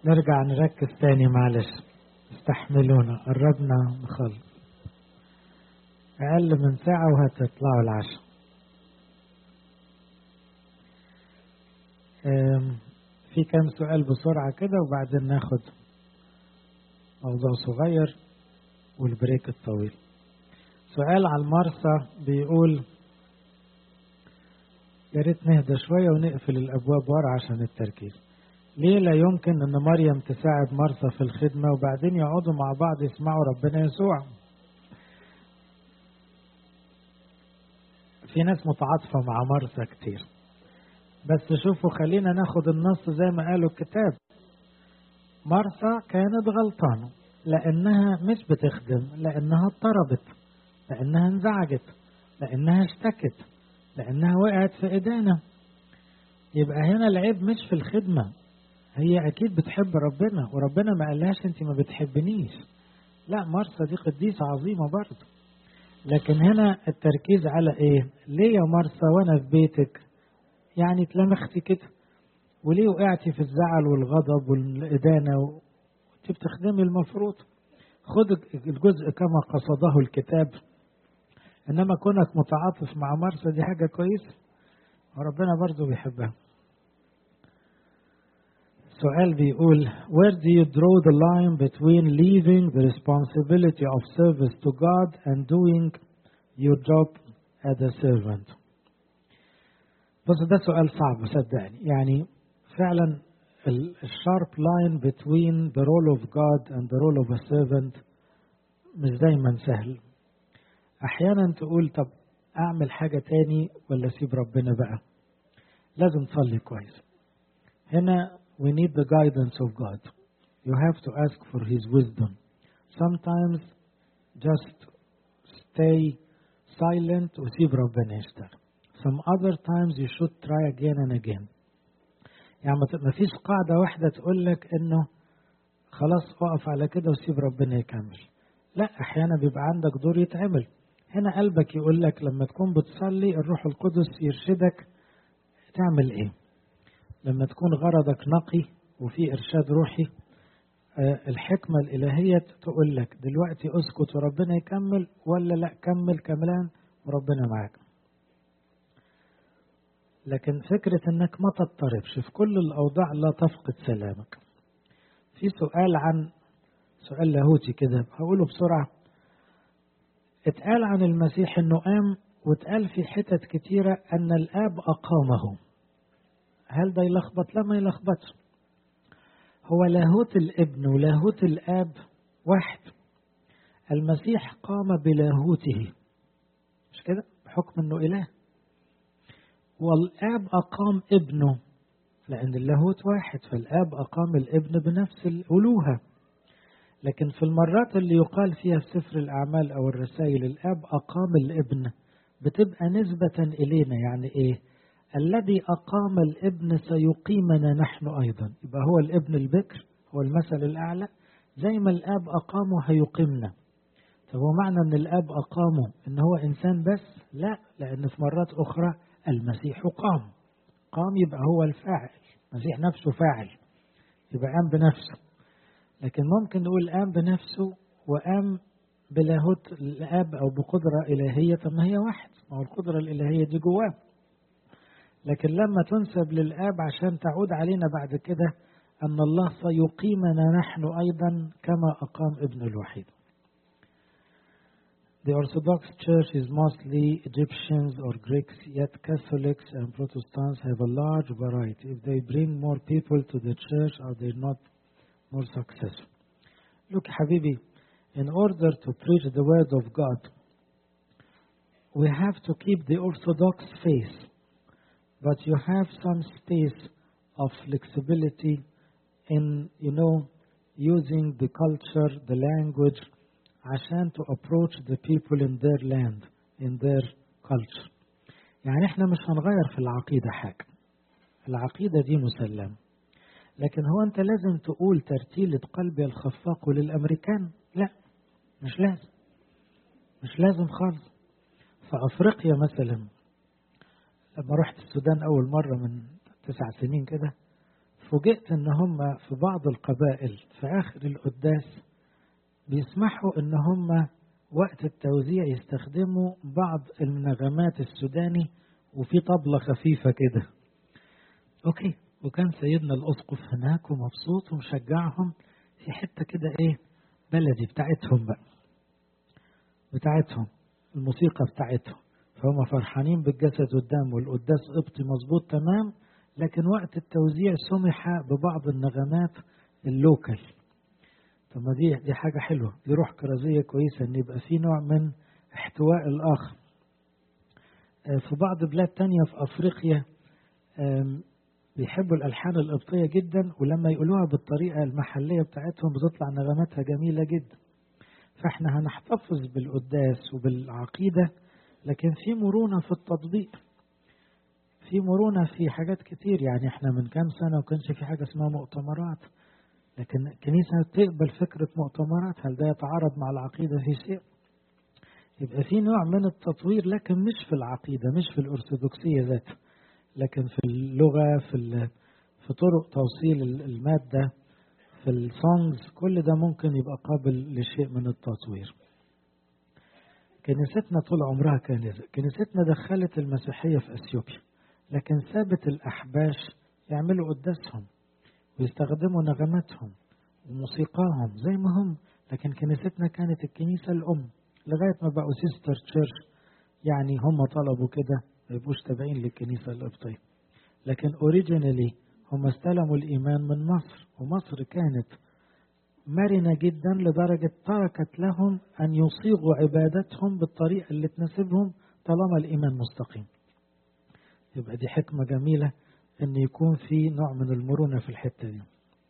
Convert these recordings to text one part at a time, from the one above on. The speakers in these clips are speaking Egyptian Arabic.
نرجع نركز تاني معلش استحملونا قربنا نخلص أقل من ساعة وهتطلعوا العشاء في كام سؤال بسرعة كده وبعدين ناخد موضوع صغير والبريك الطويل سؤال على المرسى بيقول يا ريت نهدى شوية ونقفل الأبواب ورا عشان التركيز ليه لا يمكن أن مريم تساعد مرسى في الخدمة وبعدين يقعدوا مع بعض يسمعوا ربنا يسوع في ناس متعاطفة مع مرسى كتير بس شوفوا خلينا ناخد النص زي ما قالوا الكتاب مرسى كانت غلطانة لأنها مش بتخدم لأنها اضطربت لأنها انزعجت لأنها اشتكت لأنها وقعت في إيدينا يبقى هنا العيب مش في الخدمة هي أكيد بتحب ربنا وربنا ما قالهاش أنت ما بتحبنيش لا مرسى دي قديسة عظيمة برضه لكن هنا التركيز على إيه ليه يا مرسى وأنا في بيتك يعني اتلمختي كده وليه وقعتي في الزعل والغضب والإدانة وانت بتخدمي المفروض خد الجزء كما قصده الكتاب انما كونك متعاطف مع مرسى دي حاجه كويسه وربنا برضه بيحبها سؤال بيقول where do you draw the line between leaving the responsibility of service to God and doing your job as a servant بص ده سؤال صعب صدقني يعني فعلا الشارب لاين between the role of God and the role of a servant مش دايما سهل احيانا تقول طب اعمل حاجة تاني ولا اسيب ربنا بقى لازم تصلي كويس هنا we need the guidance of God you have to ask for his wisdom sometimes just stay silent وسيب ربنا يشتغل some other times you should try again and again يعني ما فيش قاعدة واحدة تقول لك انه خلاص اقف على كده وسيب ربنا يكمل لا احيانا بيبقى عندك دور يتعمل هنا قلبك يقول لك لما تكون بتصلي الروح القدس يرشدك تعمل ايه لما تكون غرضك نقي وفي ارشاد روحي آه الحكمة الإلهية تقول لك دلوقتي اسكت وربنا يكمل ولا لا كمل كملان وربنا معاك لكن فكرة انك ما تضطربش في كل الأوضاع لا تفقد سلامك في سؤال عن سؤال لاهوتي كده هقوله بسرعة اتقال عن المسيح انه قام واتقال في حتت كتيرة ان الاب اقامه هل ده يلخبط لا ما يلخبطش هو لاهوت الابن ولاهوت الاب واحد المسيح قام بلاهوته مش كده بحكم انه اله والاب اقام ابنه لان اللاهوت واحد فالاب اقام الابن بنفس الالوهه لكن في المرات اللي يقال فيها في سفر الأعمال أو الرسائل الأب أقام الابن بتبقى نسبة إلينا يعني إيه؟ الذي أقام الابن سيقيمنا نحن أيضا يبقى هو الابن البكر هو المثل الأعلى زي ما الآب أقامه هيقيمنا طب هو معنى أن الآب أقامه أن هو إنسان بس؟ لا لأن في مرات أخرى المسيح قام قام يبقى هو الفاعل المسيح نفسه فاعل يبقى قام بنفسه لكن ممكن نقول قام بنفسه وقام بلاهوت الاب او بقدره الهيه طب ما هي واحد ما هو القدره الالهيه دي جواه لكن لما تنسب للاب عشان تعود علينا بعد كده ان الله سيقيمنا نحن ايضا كما اقام ابن الوحيد The Orthodox Church is mostly Egyptians or Greeks, yet Catholics and Protestants have a large variety. If they bring more people to the church, are they not more successful. Look, Habibi, in order to preach the word of God, we have to keep the orthodox faith, but you have some space of flexibility in, you know, using the culture, the language, عشان to approach the people in their land, in their culture. يعني احنا مش هنغير في العقيدة حاجة. العقيدة دي مسلمة. لكن هو انت لازم تقول ترتيلة قلبي الخفاق للامريكان لا مش لازم مش لازم خالص في افريقيا مثلا لما رحت السودان اول مرة من تسع سنين كده فوجئت ان هم في بعض القبائل في اخر القداس بيسمحوا ان هم وقت التوزيع يستخدموا بعض النغمات السوداني وفي طبلة خفيفة كده اوكي وكان سيدنا الاسقف هناك ومبسوط ومشجعهم في حتة كده ايه بلدي بتاعتهم بقى بتاعتهم الموسيقى بتاعتهم فهم فرحانين بالجسد والدم والقداس قبطي مظبوط تمام لكن وقت التوزيع سمح ببعض النغمات اللوكال طب ما دي دي حاجة حلوة دي روح كرازية كويسة إن يبقى في نوع من احتواء الآخر في بعض بلاد تانية في أفريقيا بيحبوا الألحان القبطية جدا ولما يقولوها بالطريقة المحلية بتاعتهم بتطلع نغماتها جميلة جدا فاحنا هنحتفظ بالقداس وبالعقيدة لكن في مرونة في التطبيق في مرونة في حاجات كتير يعني احنا من كام سنة وكانش في حاجة اسمها مؤتمرات لكن الكنيسة تقبل فكرة مؤتمرات هل ده يتعارض مع العقيدة في شيء يبقى في نوع من التطوير لكن مش في العقيدة مش في الأرثوذكسية ذاتها لكن في اللغة في في طرق توصيل المادة في السونجز كل ده ممكن يبقى قابل لشيء من التطوير كنيستنا طول عمرها كنيسة كنيستنا دخلت المسيحية في أثيوبيا لكن سابت الأحباش يعملوا قداسهم ويستخدموا نغماتهم وموسيقاهم زي ما هم لكن كنيستنا كانت الكنيسة الأم لغاية ما بقوا سيستر تشيرش يعني هم طلبوا كده ما يبقوش تابعين للكنيسة القبطية لكن اوريجينالي هم استلموا الإيمان من مصر ومصر كانت مرنة جدا لدرجة تركت لهم أن يصيغوا عبادتهم بالطريقة اللي تناسبهم طالما الإيمان مستقيم يبقى دي حكمة جميلة أن يكون في نوع من المرونة في الحتة دي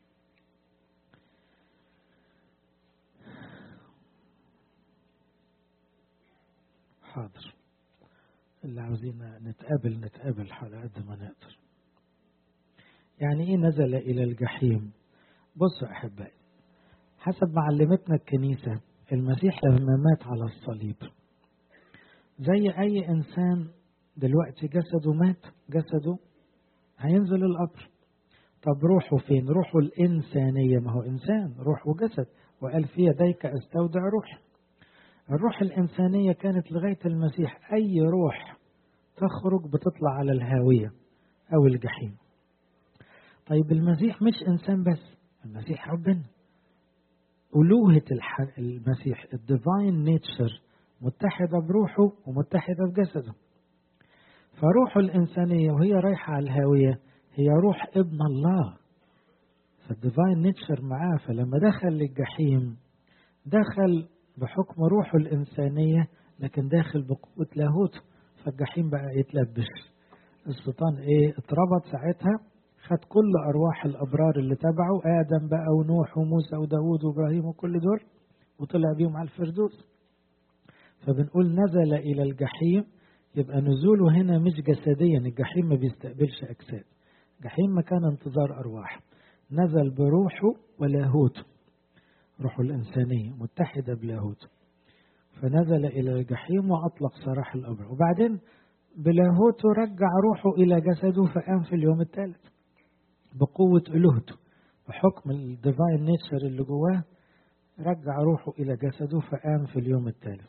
حاضر اللي عاوزين نتقابل نتقابل على قد ما نقدر يعني ايه نزل الى الجحيم بصوا احبائي حسب ما علمتنا الكنيسة المسيح لما مات على الصليب زي اي انسان دلوقتي جسده مات جسده هينزل القبر طب روحه فين روحه الإنسانية ما هو إنسان روح وجسد وقال في يديك أستودع روح الروح الإنسانية كانت لغاية المسيح أي روح تخرج بتطلع على الهاوية أو الجحيم طيب المسيح مش إنسان بس المسيح ربنا ألوهة المسيح الديفاين نيتشر متحدة بروحه ومتحدة بجسده فروحه الإنسانية وهي رايحة على الهاوية هي روح ابن الله فالديفاين نيتشر معاه فلما دخل للجحيم دخل بحكم روحه الإنسانية لكن داخل بقوة لاهوته فالجحيم بقى يتلبش الشيطان ايه اتربط ساعتها خد كل أرواح الأبرار اللي تبعه آدم بقى ونوح وموسى وداود وإبراهيم وكل دول وطلع بيهم على الفردوس فبنقول نزل إلى الجحيم يبقى نزوله هنا مش جسديا الجحيم ما بيستقبلش أجساد الجحيم مكان انتظار أرواح نزل بروحه ولاهوته روحه الإنسانية متحدة بلاهوته فنزل إلى الجحيم وأطلق سراح الأبر وبعدين بلاهوته رجع روحه إلى جسده فقام في اليوم الثالث بقوة ألوهته بحكم الديفاين نيتشر اللي جواه رجع روحه إلى جسده فقام في اليوم الثالث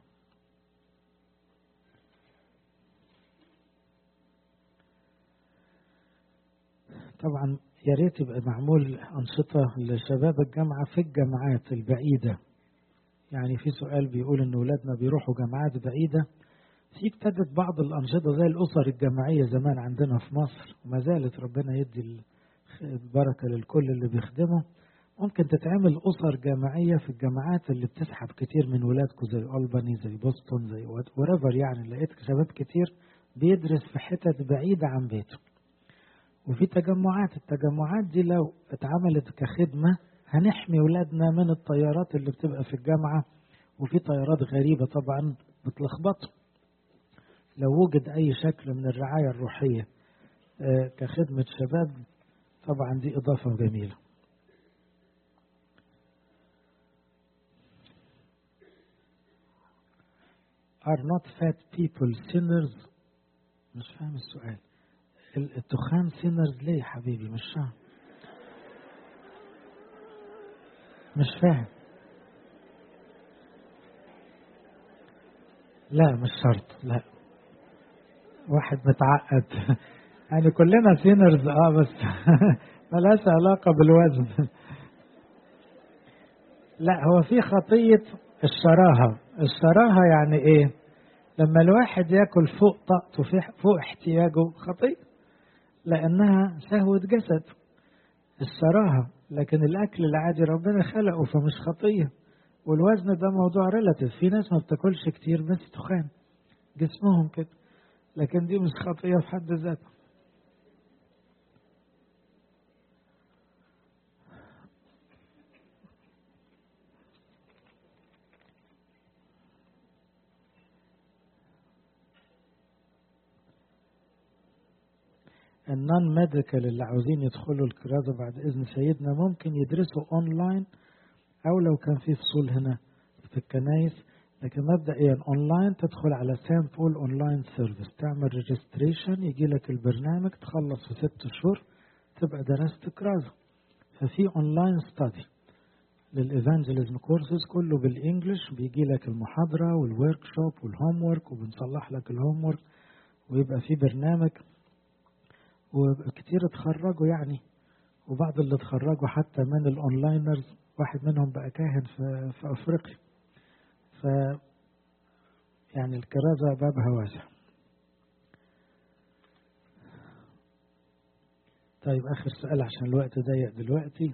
طبعا يا ريت يبقى معمول أنشطة لشباب الجامعة في الجامعات البعيدة يعني في سؤال بيقول إن أولادنا بيروحوا جامعات بعيدة في ابتدت بعض الأنشطة زي الأسر الجامعية زمان عندنا في مصر وما زالت ربنا يدي البركة للكل اللي بيخدمه ممكن تتعمل أسر جامعية في الجامعات اللي بتسحب كتير من ولادكم زي ألباني زي بوسطن زي وريفر يعني لقيت شباب كتير بيدرس في حتت بعيدة عن بيته وفي تجمعات التجمعات دي لو اتعملت كخدمة هنحمي ولادنا من الطيارات اللي بتبقى في الجامعة وفي طيارات غريبة طبعا بتلخبطهم لو وجد أي شكل من الرعاية الروحية كخدمة شباب طبعا دي إضافة جميلة are not fat people sinners مش فاهم السؤال التخان سينرز ليه يا حبيبي مش فاهم مش فاهم لا مش شرط لا واحد متعقد يعني كلنا سينرز اه بس ملهاش علاقة بالوزن لا هو في خطية الشراهة الشراهة يعني ايه لما الواحد ياكل فوق طاقته فوق احتياجه خطية لأنها شهوة جسد الشراهة لكن الأكل العادي ربنا خلقه فمش خطية والوزن ده موضوع ريلاتيف في ناس ما بتاكلش كتير بس تخان جسمهم كده لكن دي مش خطية في حد ذاتها النون ميديكال اللي عاوزين يدخلوا الكرازة بعد إذن سيدنا ممكن يدرسوا أونلاين أو لو كان في فصول هنا في الكنايس لكن مبدئيا أونلاين تدخل على سام بول أونلاين سيرفيس تعمل ريجستريشن يجي لك البرنامج تخلص في ست شهور تبقى درست كرازة ففي أونلاين ستادي للإيفانجيليزم كورسز كله بالإنجلش بيجي لك المحاضرة والورك شوب والهوم ورك وبنصلح لك الهوم ورك ويبقى في برنامج وكتير اتخرجوا يعني وبعض اللي اتخرجوا حتى من الاونلاينرز واحد منهم بقى كاهن في, في افريقيا ف يعني الكرازة بابها واسع طيب آخر سؤال عشان الوقت ضيق دلوقتي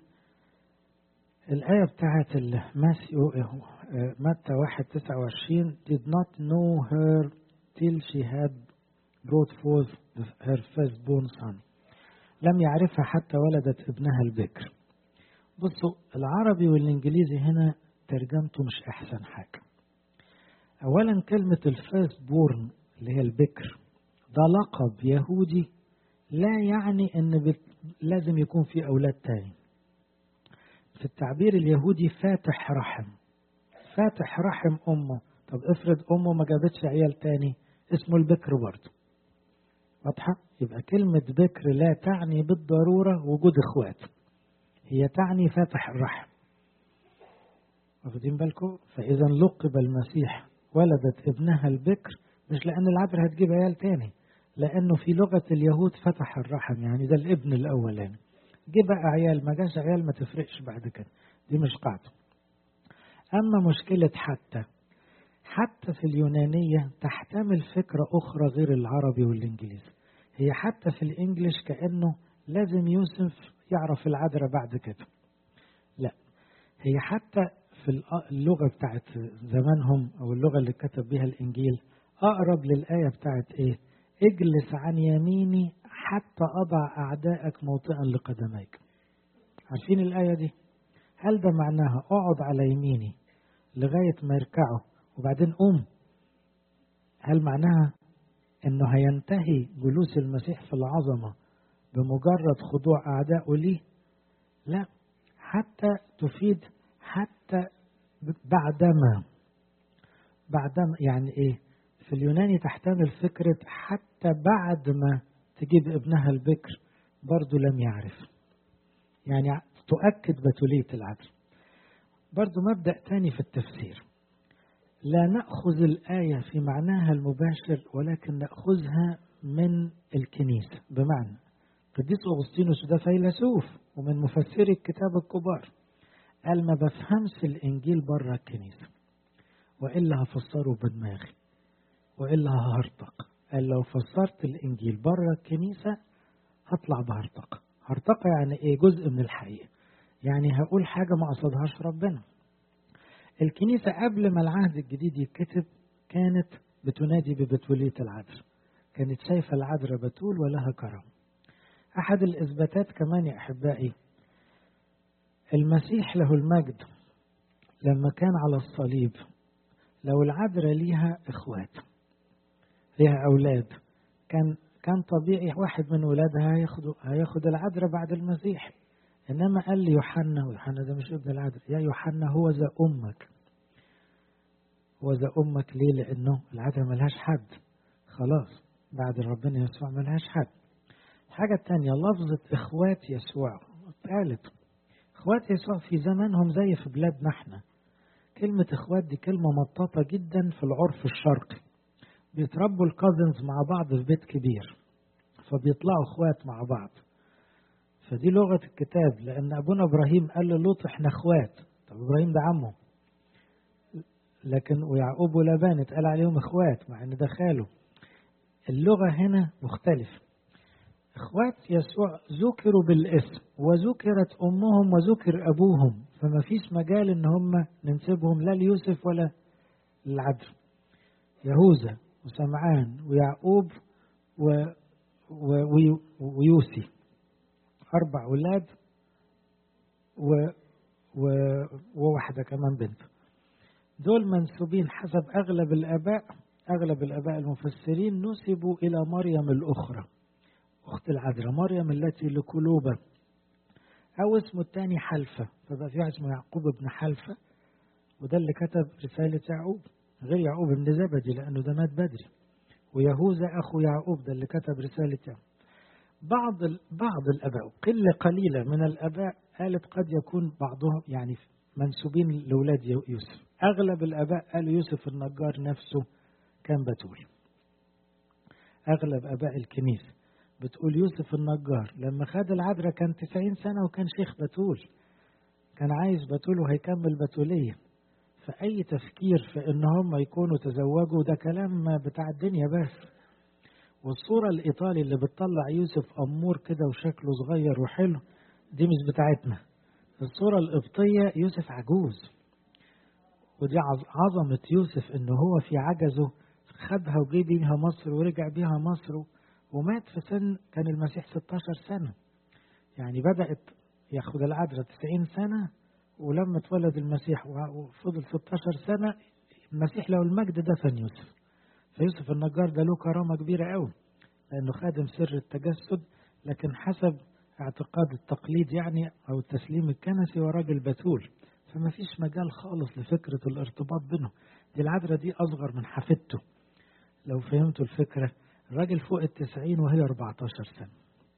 الآية بتاعت ماسيو متى واحد تسعة وعشرين did not know her till she had brought forth her firstborn son لم يعرفها حتى ولدت ابنها البكر بصوا العربي والانجليزي هنا ترجمته مش احسن حاجة اولا كلمة الفيرست بورن اللي هي البكر ده لقب يهودي لا يعني ان بت... لازم يكون في اولاد تاني في التعبير اليهودي فاتح رحم فاتح رحم امه طب افرض امه ما جابتش عيال تاني اسمه البكر برضه واضحة؟ يبقى كلمة بكر لا تعني بالضرورة وجود اخوات هي تعني فاتح الرحم واخدين بالكم؟ فإذا لقب المسيح ولدت ابنها البكر مش لأن العذراء هتجيب عيال تاني لأنه في لغة اليهود فتح الرحم يعني ده الابن الأولاني جه بقى عيال ما جاش عيال ما تفرقش بعد كده دي مش قاعدة أما مشكلة حتى حتى في اليونانية تحتمل فكرة أخرى غير العربي والإنجليزي هي حتى في الإنجليش كأنه لازم يوسف يعرف العذراء بعد كده لا هي حتى في اللغة بتاعت زمانهم أو اللغة اللي كتب بها الإنجيل أقرب للآية بتاعت إيه اجلس عن يميني حتى أضع أعدائك موطئا لقدميك عارفين الآية دي هل ده معناها اقعد على يميني لغاية ما يركعوا وبعدين قوم هل معناها انه هينتهي جلوس المسيح في العظمة بمجرد خضوع أعدائه ليه لا حتى تفيد حتى بعدما بعدما يعني ايه في اليوناني تحتمل فكرة حتى بعد ما تجيب ابنها البكر برضه لم يعرف يعني تؤكد بتولية العدل برضه مبدأ تاني في التفسير لا نأخذ الآية في معناها المباشر ولكن نأخذها من الكنيسة بمعنى قديس أغسطينوس ده فيلسوف ومن مفسري الكتاب الكبار قال ما بفهمش الإنجيل بره الكنيسة وإلا هفسره بدماغي وإلا ههرطق قال لو فسرت الإنجيل بره الكنيسة هطلع بهرطقة هرطقة يعني إيه جزء من الحقيقة يعني هقول حاجة ما قصدهاش ربنا الكنيسة قبل ما العهد الجديد يتكتب كانت بتنادي ببتولية العذراء كانت شايفة العذراء بتول ولها كرم أحد الإثباتات كمان يا أحبائي المسيح له المجد لما كان على الصليب لو العذراء ليها إخوات ليها أولاد كان كان طبيعي واحد من ولادها هياخد هياخد العذراء بعد المسيح إنما قال لي يوحنا ويوحنا ده مش ابن العذراء يا يوحنا هو ذا أمك هو ذا أمك ليه لأنه العذراء ملهاش حد خلاص بعد ربنا يسوع ملهاش حد الحاجة التانية لفظة إخوات يسوع قالت اخوات يسوع في زمانهم زي في بلادنا احنا كلمة اخوات دي كلمة مطاطة جدا في العرف الشرقي بيتربوا الكازنز مع بعض في بيت كبير فبيطلعوا اخوات مع بعض فدي لغة الكتاب لأن أبونا إبراهيم قال للوط إحنا إخوات طب إبراهيم ده عمه لكن ويعقوب ولابان اتقال عليهم إخوات مع إن ده خاله اللغة هنا مختلفة إخوات يسوع ذكروا بالاسم وذكرت أمهم وذكر أبوهم فما فيش مجال إن هم ننسبهم لا ليوسف ولا للعدل يهوذا وسمعان ويعقوب و... و... ويوسي أربع أولاد و... و... وواحدة كمان بنت دول منسوبين حسب أغلب الآباء أغلب الآباء المفسرين نسبوا إلى مريم الأخرى أخت العذراء مريم التي لقلوبة أو اسمه الثاني حلفة فبقى في واحد اسمه يعقوب بن حلفة وده اللي كتب رسالة يعقوب غير يعقوب بن زبدي لأنه ده مات بدري ويهوذا أخو يعقوب ده اللي كتب رسالة يعقوب بعض بعض الآباء قلة قليلة من الآباء قالت قد يكون بعضهم يعني منسوبين لأولاد يوسف أغلب الآباء قالوا يوسف النجار نفسه كان بتول أغلب آباء الكنيسة بتقول يوسف النجار لما خد العذراء كان 90 سنة وكان شيخ بتول كان عايز بتول وهيكمل بتولية فأي تفكير في إن هم يكونوا تزوجوا ده كلام بتاع الدنيا بس والصورة الإيطالي اللي بتطلع يوسف أمور كده وشكله صغير وحلو دي مش بتاعتنا الصورة القبطية يوسف عجوز ودي عظمة يوسف إن هو في عجزه خدها وجي بيها مصر ورجع بيها مصر ومات في سن كان المسيح 16 سنة يعني بدأت ياخد العذراء 90 سنة ولما اتولد المسيح وفضل 16 سنة المسيح له المجد دفن يوسف فيوسف النجار ده له كرامة كبيرة قوي لأنه خادم سر التجسد لكن حسب اعتقاد التقليد يعني أو التسليم الكنسي وراجل بتول فما فيش مجال خالص لفكرة الارتباط بينهم دي العذراء دي أصغر من حفيدته لو فهمتوا الفكرة الراجل فوق التسعين وهي 14 سنة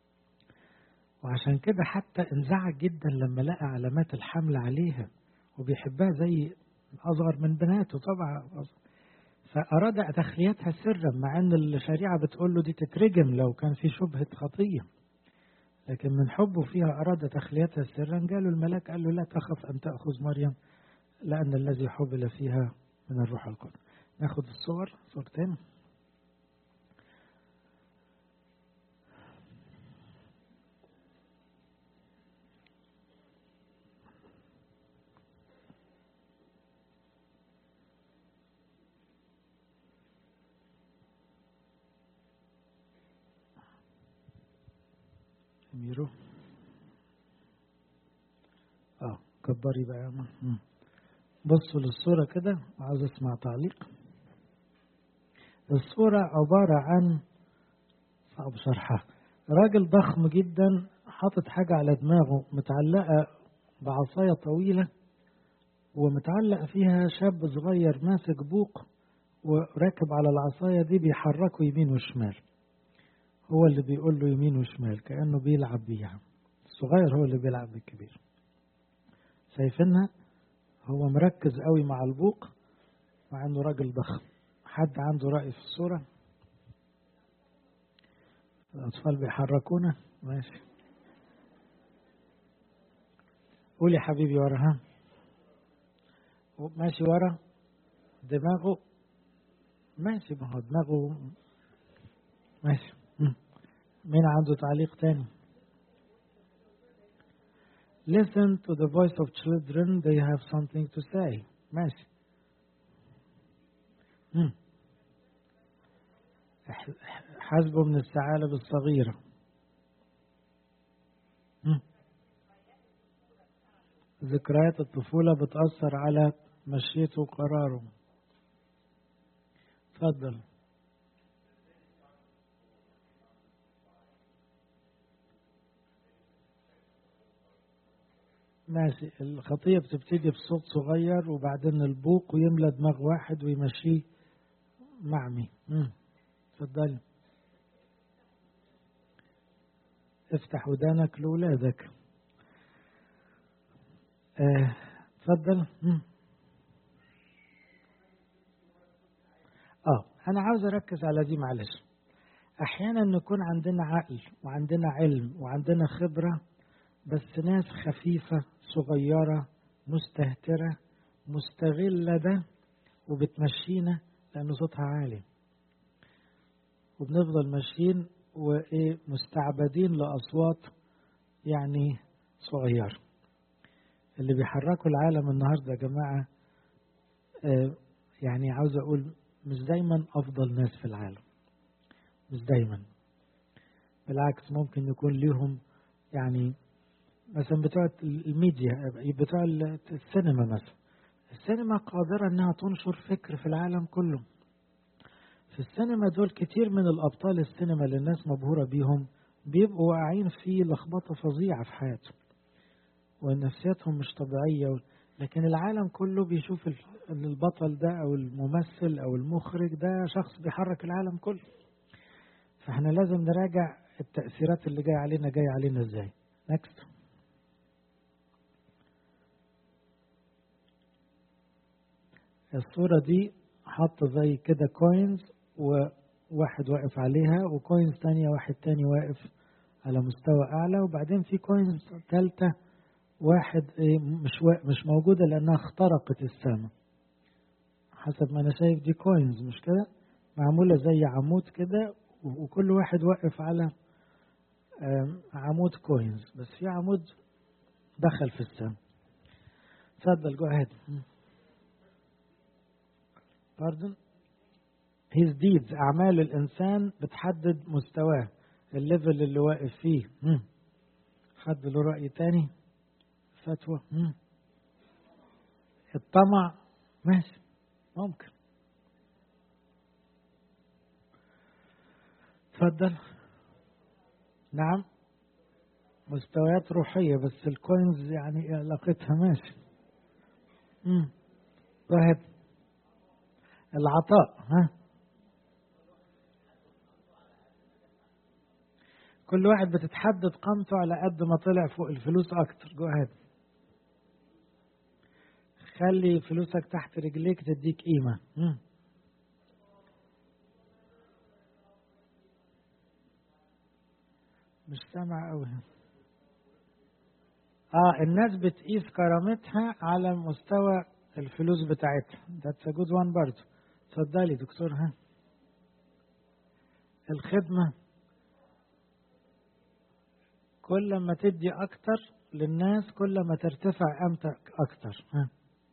وعشان كده حتى انزعج جدا لما لقى علامات الحمل عليها وبيحبها زي أصغر من بناته طبعا فأراد تخليتها سرا مع أن الشريعة بتقول له دي تترجم لو كان في شبهة خطية لكن من حبه فيها أراد تخليتها سرا قالوا الملاك قال له لا تخف أن تأخذ مريم لأن الذي حبل فيها من الروح القدس ناخد الصور صورتين ميرو اه كبري بقى يا بصوا للصورة كده وعاوز اسمع تعليق الصورة عبارة عن صعب شرحها راجل ضخم جدا حاطط حاجة على دماغه متعلقة بعصاية طويلة ومتعلق فيها شاب صغير ماسك بوق وراكب على العصاية دي بيحركه يمين وشمال هو اللي بيقول له يمين وشمال كأنه بيلعب بيها الصغير هو اللي بيلعب بالكبير شايفينها هو مركز قوي مع البوق مع انه راجل ضخم حد عنده رأي في الصورة الأطفال بيحركونا ماشي قول يا حبيبي ورا ها ماشي ورا دماغه ماشي ما هو دماغه ماشي مين عنده تعليق تاني listen to the voice of children they have something to say ماشي مم. حسبه من الثعالب الصغيرة مم. ذكريات الطفولة بتأثر على مشيته وقراره اتفضل ماشي الخطية بتبتدي بصوت صغير وبعدين البوق ويملى دماغ واحد ويمشيه معمي اتفضلي افتح ودانك لأولادك آه، اتفضل مم. اه انا عاوز اركز على دي معلش احيانا نكون عندنا عقل وعندنا علم وعندنا خبره بس ناس خفيفه صغيره مستهتره مستغله ده وبتمشينا لان صوتها عالي وبنفضل ماشيين وايه مستعبدين لاصوات يعني صغيره اللي بيحركوا العالم النهارده يا جماعه آه يعني عاوز اقول مش دايما افضل ناس في العالم مش دايما بالعكس ممكن يكون ليهم يعني مثلا بتوع الميديا بتوع السينما مثلا السينما قادرة انها تنشر فكر في العالم كله في السينما دول كتير من الابطال السينما اللي الناس مبهورة بيهم بيبقوا واقعين في لخبطة فظيعة في حياتهم ونفسياتهم مش طبيعية لكن العالم كله بيشوف البطل ده او الممثل او المخرج ده شخص بيحرك العالم كله فاحنا لازم نراجع التأثيرات اللي جاية علينا جاية علينا ازاي نكست الصورة دي حاطة زي كده كوينز وواحد واقف عليها وكوينز تانية واحد تاني واقف على مستوى أعلى وبعدين في كوينز تالتة واحد مش مش موجودة لأنها اخترقت السماء حسب ما أنا شايف دي كوينز مش كده معمولة زي عمود كده وكل واحد واقف على عمود كوينز بس في عمود دخل في السماء اتفضل جو اهيد pardon his deeds أعمال الإنسان بتحدد مستواه الليفل اللي واقف فيه حد له رأي تاني فتوى الطمع ماشي ممكن تفضل نعم مستويات روحية بس الكوينز يعني علاقتها ماشي امم واحد العطاء ها كل واحد بتتحدد قيمته على قد ما طلع فوق الفلوس اكتر جو اهيد خلي فلوسك تحت رجليك تديك قيمة مم. مش سامع قوي اه الناس بتقيس كرامتها على مستوى الفلوس بتاعتها that's a good one برضه اتفضلي دكتور ها الخدمة كل ما تدي أكتر للناس كل ما ترتفع قيمتك أكتر ها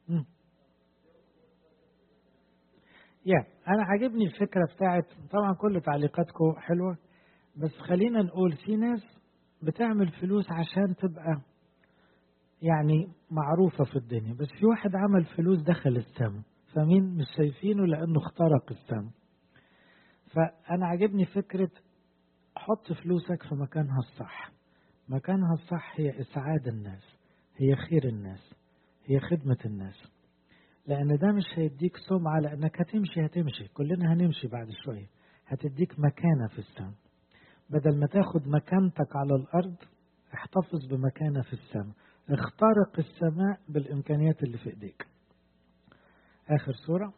يا yeah. أنا عاجبني الفكرة بتاعت طبعا كل تعليقاتكم حلوة بس خلينا نقول في ناس بتعمل فلوس عشان تبقى يعني معروفة في الدنيا بس في واحد عمل فلوس دخل السما فمين مش شايفينه لأنه اخترق السما فأنا عاجبني فكرة حط فلوسك في مكانها الصح مكانها الصح هي إسعاد الناس هي خير الناس هي خدمة الناس لأن ده مش هيديك سمعة لأنك هتمشي هتمشي كلنا هنمشي بعد شوية هتديك مكانة في السماء بدل ما تاخد مكانتك على الأرض احتفظ بمكانة في السماء اخترق السماء بالإمكانيات اللي في إيديك آخر صورة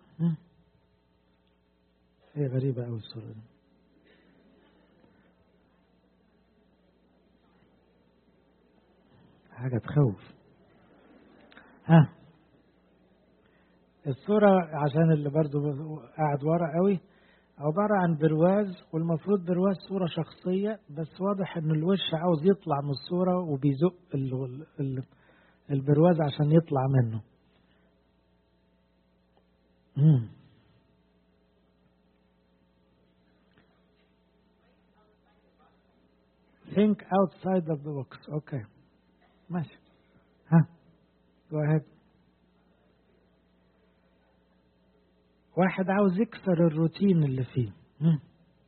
هي غريبة أوي الصورة دي حاجة تخوف ها الصورة عشان اللي برضو قاعد ورا قوي عبارة عن برواز والمفروض برواز صورة شخصية بس واضح ان الوش عاوز يطلع من الصورة وبيزق ال ال البرواز عشان يطلع منه مم. think outside of the box okay ماشي ها go ahead واحد عاوز يكسر الروتين اللي فيه مم.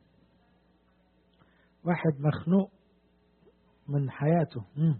واحد مخنوق من حياته مم.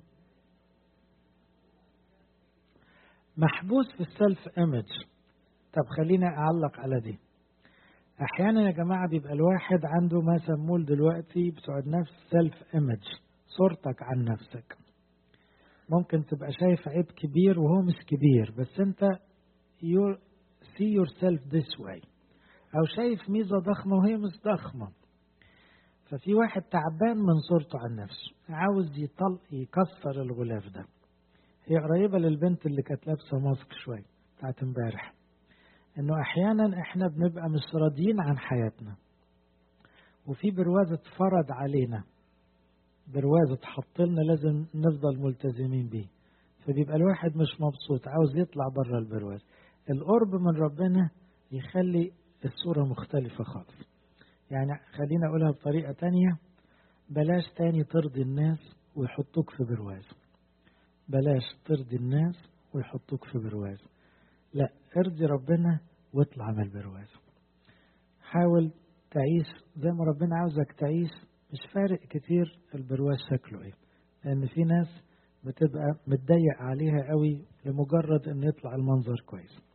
محبوس في السيلف ايمج طب خلينا اعلق على دي احيانا يا جماعه بيبقى الواحد عنده ما سموه دلوقتي بتوع النفس سيلف ايمج صورتك عن نفسك ممكن تبقى شايف عيب كبير وهو مش كبير بس انت you see yourself this way او شايف ميزة ضخمة وهي مش ضخمة ففي واحد تعبان من صورته عن نفسه عاوز يطل يكسر الغلاف ده هي قريبة للبنت اللي كانت لابسة ماسك شوية بتاعت امبارح انه احيانا احنا بنبقى مش راضيين عن حياتنا وفي برواز اتفرض علينا برواز اتحط لنا لازم نفضل ملتزمين بيه فبيبقى الواحد مش مبسوط عاوز يطلع بره البرواز القرب من ربنا يخلي الصورة مختلفة خالص يعني خلينا أقولها بطريقة تانية بلاش تاني ترضي الناس ويحطوك في برواز بلاش ترضي الناس ويحطوك في برواز لا ارضي ربنا واطلع من البرواز حاول تعيش زي ما ربنا عاوزك تعيش مش فارق كتير البرواز شكله ايه لان في ناس بتبقى متضيق عليها قوي لمجرد ان يطلع المنظر كويس